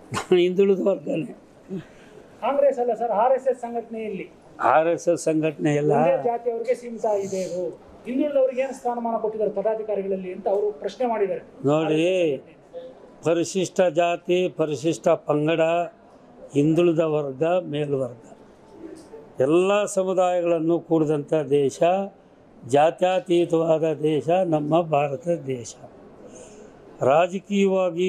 ನಾನು ಹಿಂದುಳಿದ ವರ್ಗನೇ ಕಾಂಗ್ರೆಸ್ ಅಲ್ಲ ಸರ್ ಆರ್ ಎಸ್ ಎಸ್ ಸಂಘಟನೆಯಲ್ಲಿ ಆರ್ ಎಸ್ ಎಸ್ ಸಂಘಟನೆ ಎಲ್ಲ ಒಂದೇ ಜಾತಿಯವರಿಗೆ ಸೀಮಿತ ಇದೆ ಇದು ಹಿಂದುಳಿದವರಿಗೆ ಏನು ಸ್ಥಾನಮಾನ ಕೊಟ್ಟಿದ್ದಾರೆ ಪದಾಧಿಕಾರಿಗಳಲ್ಲಿ ಅಂತ ಅವರು ಪ್ರಶ್ನೆ ಮಾಡಿದ್ದಾರೆ ನೋಡಿ ಪರಿಶಿಷ್ಟ ಜಾತಿ ಪರಿಶಿಷ್ಟ ಪಂಗಡ ಹಿಂದುಳಿದ ವರ್ಗ ಮೇಲ್ವರ್ಗ ಎಲ್ಲ ಸಮುದಾಯಗಳನ್ನು ಕೂಡಿದಂಥ ದೇಶ ಜಾತ್ಯತೀತವಾದ ದೇಶ ನಮ್ಮ ಭಾರತ ದೇಶ ರಾಜಕೀಯವಾಗಿ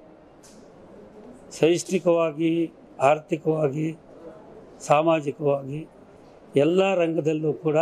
ಶೈಕ್ಷಣಿಕವಾಗಿ ಆರ್ಥಿಕವಾಗಿ ಸಾಮಾಜಿಕವಾಗಿ ಎಲ್ಲ ರಂಗದಲ್ಲೂ ಕೂಡ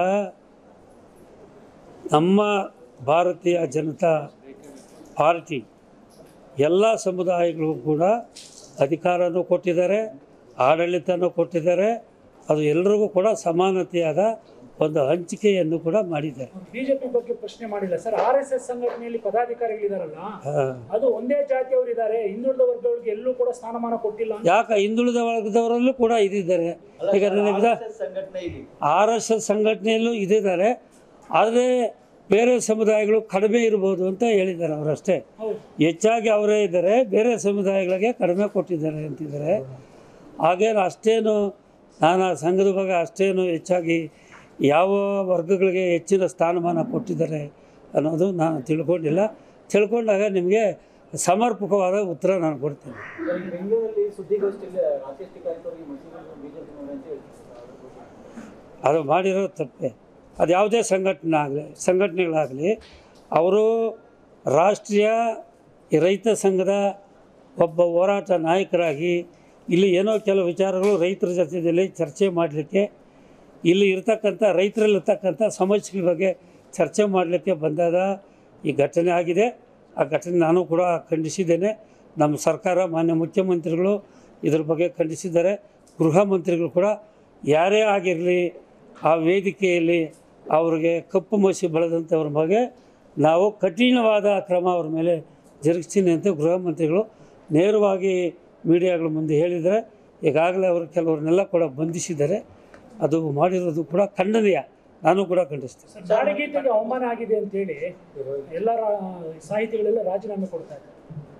ನಮ್ಮ ಭಾರತೀಯ ಜನತಾ ಪಾರ್ಟಿ ಎಲ್ಲ ಸಮುದಾಯಗಳಿಗೂ ಕೂಡ ಅಧಿಕಾರನೂ ಕೊಟ್ಟಿದ್ದಾರೆ ಆಡಳಿತನೂ ಕೊಟ್ಟಿದ್ದಾರೆ ಅದು ಎಲ್ಲರಿಗೂ ಕೂಡ ಸಮಾನತೆಯಾದ ಒಂದು ಹಂಚಿಕೆಯನ್ನು ಕೂಡ ಮಾಡಿದ್ದಾರೆ ಬಿಜೆಪಿ ಬಗ್ಗೆ ಪ್ರಶ್ನೆ ಮಾಡಿಲ್ಲ ಸರ್ ಆರ್ ಎಸ್ ಎಸ್ ಸಂಘಟನೆಯಲ್ಲಿ ಪದಾಧಿಕಾರಿಗಳಿದಾರಲ್ಲ ಆ, ಅದು ಒಂದೇ ಜಾತಿಯವರು ಇದ್ದಾರೆ ಹಿಂದುಳಿದ ವರ್ಗಗಳಿಗೆ ಎಲ್ಲೂ ಕೂಡ ಸ್ಥಾನಮಾನ ಕೊಟ್ಟಿಲ್ಲ ಅಂತ ಯಾಕೆ ಹಿಂದುಳಿದ ವರ್ಗದವರಲ್ಲೂ ಕೂಡ ಇದ್ದಿದ್ದಾರೆ ಈಗ ನನಗೆ ವಿಧ ಸಂಘಟನೆ ಇಲ್ಲಿ ಆರ್ ಎಸ್ ಎಸ್ ಸಂಘಟನೆಯಲ್ಲೂ ಇದ್ದಿದ್ದಾರೆ ಆದರೆ ಬೇರೆ ಸಮುದಾಯಗಳು ಕಡಿಮೆ ಇರ್ಬೋದು ಅಂತ ಹೇಳಿದ್ದಾರೆ ಅವರಷ್ಟೇ ಹೌದು ಹೆಚ್ಚಾಗಿ ಅವರೇ ಇದ್ದಾರೆ ಬೇರೆ ಸಮುದಾಯಗಳಿಗೆ ಕಡಿಮೆ ಕೊಟ್ಟಿದ್ದಾರೆ ಅಂತಿದ್ದಾರೆ ಹಾಗೇನು ಅಷ್ಟೇನು ನಾನು ಆ ಸಂಘದ ಬಗ್ಗೆ ಅಷ್ಟೇನು ಹೆಚ್ಚಾಗಿ ಯಾವ ವರ್ಗಗಳಿಗೆ ಹೆಚ್ಚಿನ ಸ್ಥಾನಮಾನ ಕೊಟ್ಟಿದ್ದಾರೆ ಅನ್ನೋದು ನಾನು ತಿಳ್ಕೊಂಡಿಲ್ಲ ತಿಳ್ಕೊಂಡಾಗ ನಿಮಗೆ ಸಮರ್ಪಕವಾದ ಉತ್ತರ ನಾನು ಕೊಡ್ತೇನೆ ಈಗ ಬೆಂಗಳೂರಲ್ಲಿ ಸುದ್ದಿಗೋಷ್ಠಿಯಲ್ಲಿ ರಾಕೇಶ್ ಟಿಕಾಯತ್ ಅವರು ಈ ಮಸೀದಿಯನ್ನು ಬಿಜೆಪಿ ಅಂತ ಹೇಳ್ತಿದ್ದಾರೆ ಅದು ಮಾಡಿರೋ ತಪ್ಪೆ ಅದು ಯಾವುದೇ ಸಂಘಟನೆ ಆಗಲಿ ಸಂಘಟನೆಗಳಾಗಲಿ ಅವರು ರಾಷ್ಟ್ರೀಯ ಈ ರೈತ ಸಂಘದ ಒಬ್ಬ ಹೋರಾಟ ನಾಯಕರಾಗಿ ಇಲ್ಲಿ ಏನೋ ಕೆಲವು ವಿಚಾರಗಳು ರೈತರ ಜೊತೆಯಲ್ಲಿ ಚರ್ಚೆ ಮಾಡಲಿಕ್ಕೆ ಇಲ್ಲಿ ಇರ್ತಕ್ಕಂಥ ರೈತರಲ್ಲಿರ್ತಕ್ಕಂಥ ಸಮಸ್ಯೆಗಳ ಬಗ್ಗೆ ಚರ್ಚೆ ಮಾಡಲಿಕ್ಕೆ ಬಂದಾಗ ಈ ಘಟನೆ ಆಗಿದೆ ಆ ಘಟನೆ ನಾನು ಕೂಡ ಖಂಡಿಸಿದ್ದೇನೆ ನಮ್ಮ ಸರ್ಕಾರ ಮಾನ್ಯ ಮುಖ್ಯಮಂತ್ರಿಗಳು ಇದ್ರ ಬಗ್ಗೆ ಖಂಡಿಸಿದ್ದಾರೆ ಗೃಹ ಮಂತ್ರಿಗಳು ಕೂಡ ಯಾರೇ ಆಗಿರಲಿ ಆ ವೇದಿಕೆಯಲ್ಲಿ ಅವ್ರಿಗೆ ಕಪ್ಪು ಮಸಿ ಬೆಳೆದಂಥವ್ರ ಬಗ್ಗೆ ನಾವು ಕಠಿಣವಾದ ಕ್ರಮ ಅವ್ರ ಮೇಲೆ ಜರುಗಿಸ್ತೀನಿ ಅಂತ ಗೃಹ ಮಂತ್ರಿಗಳು ನೇರವಾಗಿ ಮೀಡಿಯಾಗಳ ಮುಂದೆ ಹೇಳಿದ್ದಾರೆ ಈಗಾಗಲೇ ಅವರು ಕೆಲವ್ರನ್ನೆಲ್ಲ ಕೂಡ ಬಂಧಿಸಿದ್ದಾರೆ ಅದು ಮಾಡಿರೋದು ಕೂಡ ಖಂಡನೀಯ ನಾನು ಕೂಡ ಖಂಡಿಸ್ತೇನೆ ಸರ್ ನಾಡಗೀತೆಗೆ ಅವಮಾನ ಆಗಿದೆ ಅಂತ ಹೇಳಿ ಎಲ್ಲ ರಾ- ಸಾಹಿತಿಗಳೆಲ್ಲ ರಾಜೀನಾಮೆ ಕೊಡ್ತಾ ಇದ್ದಾರೆ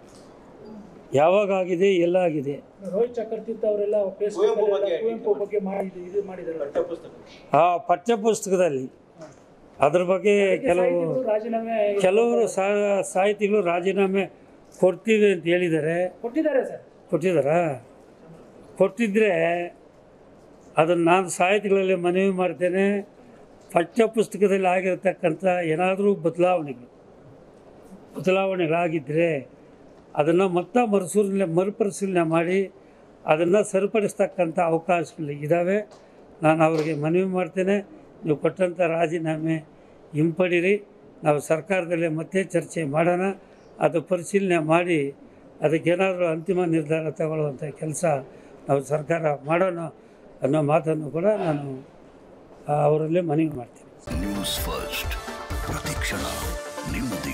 ಯಾವಾಗ ಆಗಿದೆ ಎಲ್ಲ ಆಗಿದೆ ರೋಹಿತ್ ಚಕ್ರತೀರ್ಥ ಅವರೆಲ್ಲ ಫೇಸ್ಬುಕ್ ಕುವೆಂಪು ಬಗ್ಗೆ ಮಾಡಿ ಇದು ಮಾಡಿದ್ದಾರೆ ಆ ಪಠ್ಯಪುಸ್ತಕದಲ್ಲಿ ಅದ್ರ ಬಗ್ಗೆ ಕೆಲವು ಸಾಹಿತಿಗಳು ರಾಜೀನಾಮೆ ಕೆಲವರು ಸಾ- ಸಾಹಿತಿಗಳು ರಾಜೀನಾಮೆ ಕೊಡ್ತೀವಿ ಅಂತ ಹೇಳಿದ್ದಾರೆ ಕೊಟ್ಟಿದ್ದಾರೆ ಸರ್ ಕೊಟ್ಟಿದ್ದಾರಾ ಕೊಟ್ಟಿದ್ದರೆ ಅದನ್ನು ನಾನು ಸಾಹಿತಿಗಳಲ್ಲಿ ಮನವಿ ಮಾಡ್ತೇನೆ ಪಠ್ಯಪುಸ್ತಕದಲ್ಲಿ ಆಗಿರತಕ್ಕಂಥ ಏನಾದರೂ ಬದಲಾವಣೆಗಳು ಬದಲಾವಣೆಗಳಾಗಿದ್ದರೆ ಅದನ್ನು ಮತ್ತೆ ಮರುಸೂರಿನ ಮರುಪರಿಶೀಲನೆ ಮಾಡಿ ಅದನ್ನು ಸರಿಪಡಿಸ್ತಕ್ಕಂಥ ಅವಕಾಶಗಳು ಇದ್ದಾವೆ ನಾನು ಅವರಿಗೆ ಮನವಿ ಮಾಡ್ತೇನೆ ನೀವು ಕೊಟ್ಟಂಥ ರಾಜೀನಾಮೆ ಹಿಂಪಡೀರಿ ನಾವು ಸರ್ಕಾರದಲ್ಲೇ ಮತ್ತೆ ಚರ್ಚೆ ಮಾಡೋಣ ಅದು ಪರಿಶೀಲನೆ ಮಾಡಿ ಅದಕ್ಕೇನಾದರೂ ಅಂತಿಮ ನಿರ್ಧಾರ ತಗೊಳ್ಳುವಂಥ ಕೆಲಸ ನಾವು ಸರ್ಕಾರ ಮಾಡೋಣ ಅನ್ನೋ ಮಾತನ್ನು ಕೂಡ ನಾನು ಆ, ಅವರಲ್ಲೇ ಮನವಿ ಮಾಡ್ತೀನಿ ನ್ಯೂಸ್ ಫಸ್ಟ್ ಪ್ರತಿಕ್ಷಣ ನಿಮ್ಮದೇ